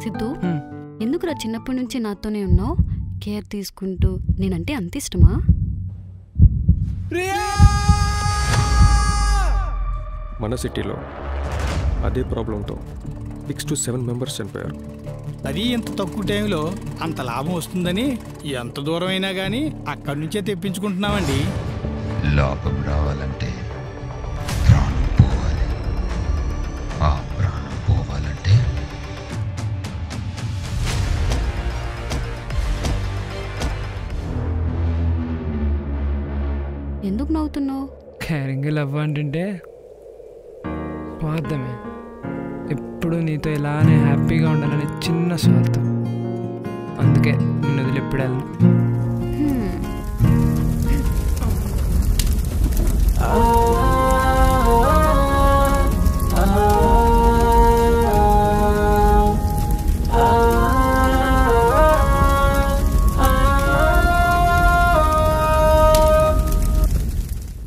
సిద్ధు హ్మ్. ఎందుకురా చిన్నప్పటి నుంచి నాతోనే ఉన్నావు కేర్ తీసుకుంటూ నేనంటే అంత ఇష్టమా మన సిటీలో అదే ప్రాబ్లంతో సిక్స్ టు సెవెన్ మెంబర్స్ చనిపోయారు అది ఇంత తక్కువ టైంలో అంత లాభం వస్తుందని ఎంత దూరం అయినా కానీ అక్కడి నుంచే తెప్పించుకుంటున్నామండి లాభం రావాలంటే ప్రాణం పోవాలి ఆ ప్రాణం పోవాలంటే ఎందుకు నవ్వుతున్నావు కేరింగ్ లవ్ అంటుంటే స్వార్థమే ఎప్పుడు నీతో ఇలానే హ్యాపీగా ఉండాలని చిన్న స్వార్థం అందుకే నిన్ను వదిలి ఎప్పుడు వెళ్ళను హ్మ్.